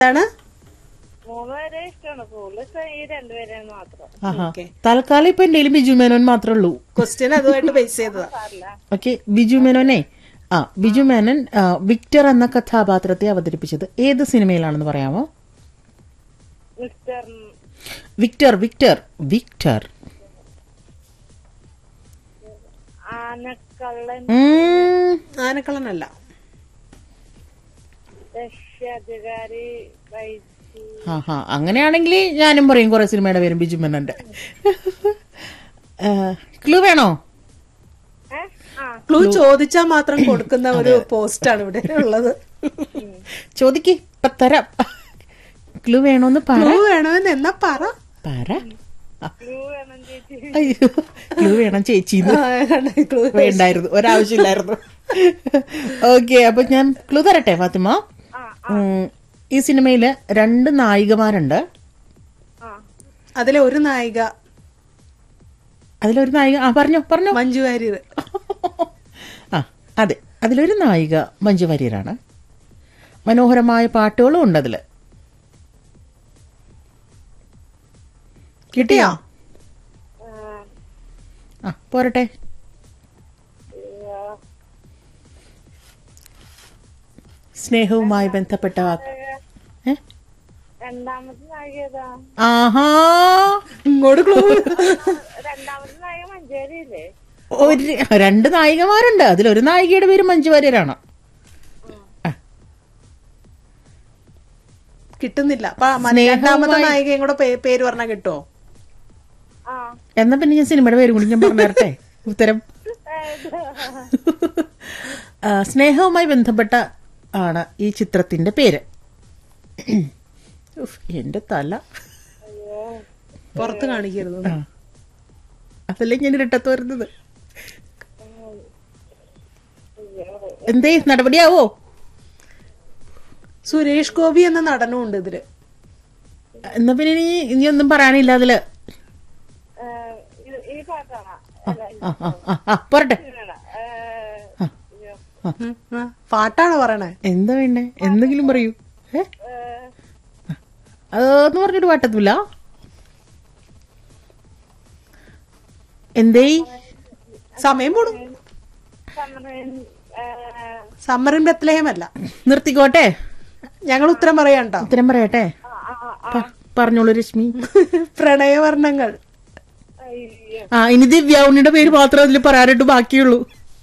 എന്താണ് മൂന്നുപേരെ ഇഷ്ടമാണ് കൂടുതൽ ഈ രണ്ടുപേരെയാണ് മാത്രം ആഹാ Okay. തൽക്കാലം ഇപ്പൊ എന്റെ കയ്യിൽ ബിജു മേനോൻ മാത്രമേ ഉള്ളൂ ക്വസ്റ്റ്യൻ അതുമായിട്ട് ബേസ് ചെയ്തതാ അല്ല ഓക്കെ ബിജു മേനോനെ ആ ബിജു മേനൻ ആ, വിക്ടർ എന്ന കഥാപാത്രത്തെ അവതരിപ്പിച്ചത് ഏത് സിനിമയിലാണെന്ന് പറയാമോ mister Victor Victor Victor Aanakallan ഉം, ആനക്കള്ളനല്ല രക്ഷാധികാരി വൈദ്യ ആഹാ അങ്ങനെയാണെങ്കിൽ ഞാനും പറയും കുറെ സിനിമയുടെ പേരും ബിജു മേനന്റെ ക്ലൂ വേണോ ഏ ആ ക്ലൂ ചോദിച്ചാൽ മാത്രം കൊടുക്കുന്ന ഒരു പോസ്റ്റാണ് ഇവിടെ ഉള്ളത് ചോദിക്ക് ഇപ്പൊ തരാം ക്ലൂ വേണോന്ന് പറ ക്ലൂ വേണമെന്ന് എന്നാ പറ പറ ആ, ക്ലൂ വേണം ചേച്ചി അയ്യോ ക്ലൂ വേണം ചേച്ചി ക്ലൂ വേണ്ടായിരുന്നു ഒരാവശ്യമില്ലായിരുന്നു ഓക്കെ അപ്പൊ ഞാൻ ക്ലൂ തരട്ടെ ഫാത്തിമ ആ ഉം, ഈ സിനിമയില് രണ്ട് നായികമാരുണ്ട് ആ അതിലെ ഒരു നായിക അതിലൊരു നായിക ആ പറഞ്ഞോ പറഞ്ഞോ മഞ്ജു വാര്യർ ആ അതെ അതിലൊരു നായിക മഞ്ജു വാര്യരാണ് മനോഹരമായ പാട്ടുകളും ഉണ്ട് അതില് കിട്ടിയോ ആ പോരട്ടെ സ്നേഹവുമായി ബന്ധപ്പെട്ട വാക്ക് ഏ? രണ്ടാമത്തെ നായിക ഏതാ ആഹാ ഇങ്ങോട്ട് ക്ലൂ രണ്ടാമത്തെ നായിക മഞ്ചേരിയില്ലേ ഒരു രണ്ട് നായികമാരുണ്ട് അതിലൊരു നായികയുടെ പേര് മഞ്ജു വാര്യരാണ് ആ, കിട്ടുന്നില്ല അപ്പൊ മ- രണ്ടാമത്തെ നായികയും കൂടെ പേ- പേര് പറഞ്ഞാൽ കിട്ടുമോ ആ എന്നാ പിന്നെ ഞാൻ സിനിമയുടെ പേര് കൂടി ഞാൻ പറഞ്ഞു തരട്ടെ ഉത്തരം ആ, സ്നേഹവുമായി ബന്ധപ്പെട്ട ആണ് ഈ ചിത്രത്തിന്റെ പേര് ഉഫ്, എന്റെ തല പുറത്ത് കാണിക്കരുത് ആ. അതല്ലേ ഞാൻ ഇരട്ടത്ത് വരുന്നത് എന്തേ നടപടിയാവോ സുരേഷ് ഗോപി എന്ന നടനും ഉണ്ട് ഇതില് എന്നാ പിന്നെ ഇനി ഇനി ഒന്നും പറയാനില്ല അതില് ഏ, ഇത്- ഈ പാട്ടാണ് ആ, ആ, ആ, ആ, പോരട്ടെ ഉം, ആ, പാട്ടാണ് പറയണേ എന്താ വേണ്ടേ എന്തെങ്കിലും പറയൂ ഏ അതെന്ന് പറഞ്ഞിട്ട് പാട്ടത്തില്ല എന്തേ സമയം പോടും സമ്മറിൻ ബത്ലഹേം അല്ല നിർത്തിക്കോട്ടെ ഞങ്ങൾ ഉത്തരം പറയാട്ടോ ഉത്തരം പറയട്ടെ പ- പറഞ്ഞോളൂ രശ്മി പ്രണയവർണ്ണങ്ങൾ ആ ഇനി ദിവ്യാവുണ്ണിയുടെ പേര് മാത്രം അതിൽ പറയാനായിട്ട് ബാക്കിയുള്ളൂ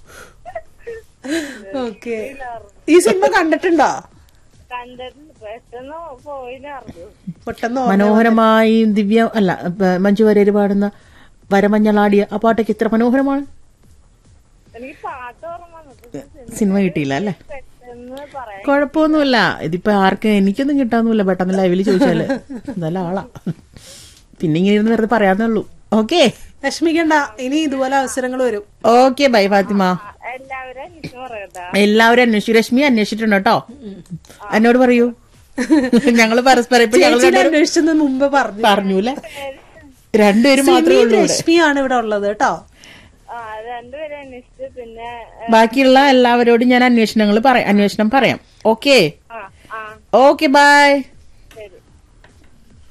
ഓക്കെ ഈ സിനിമ കണ്ടിട്ടുണ്ടോ കണ്ടിട്ട് പെട്ടെന്ന് പോയില്ലായിരുന്നു പെട്ടെന്ന് മനോഹരമായി ദിവ്യ അല്ല ബ- മഞ്ജു വാര്യര് പാടുന്ന വരമഞ്ഞളാടിയ ആ പാട്ടൊക്കെ ഇത്ര മനോഹരമാണ് എനിക്ക് പാട്ട് ഓർമ്മ വന്നിട്ട് സിനിമ കിട്ടിയില്ല അല്ലേ പെട്ടെന്ന് പറയാൻ കുഴപ്പമൊന്നുമില്ല ഇതിപ്പോ ആർക്കും എനിക്കൊന്നും കിട്ടാന്നൂല്ല പെട്ടെന്ന് ലൈവില് ചോദിച്ചാല് നല്ല ആളാ പിന്നെ ഇങ്ങനെ ഇരുന്ന് വെറുതെ പറയാന്നേ ഉള്ളൂ ഓക്കെ വിഷമിക്കണ്ട ഇനി ഇതുപോലെ അവസരങ്ങൾ വരും ഓക്കെ ബൈ ഫാത്തിമ എല്ലാവരും എനിക്ക് പറയട്ടാ എല്ലാവരും അന്വേഷിച്ചു രശ്മി അന്വേഷിച്ചിട്ടുണ്ട് കേട്ടോ എന്നോട് പറയൂ ഞങ്ങള് പരസ്പരം ഇപ്പൊ ഞങ്ങൾ ചേച്ചിനെ അന്വേഷിച്ചെന്ന് മുമ്പ് പറഞ്ഞു പറഞ്ഞൂല്ലേ രണ്ടുപേരും മാത്രമേ സിമിയും ഉള്ളൂ ഇവിടെ രശ്മിയാണ് ഇവിടെ ഉള്ളത് കേട്ടോ ആ രണ്ടുപേരും അന്വേഷിച്ച് പിന്നെ ബാക്കിയുള്ള എല്ലാവരോടും ഞാൻ അന്വേഷണങ്ങൾ പറയാം അന്വേഷണം പറയാം ഓക്കെ ആ ആ ഓക്കെ ബൈ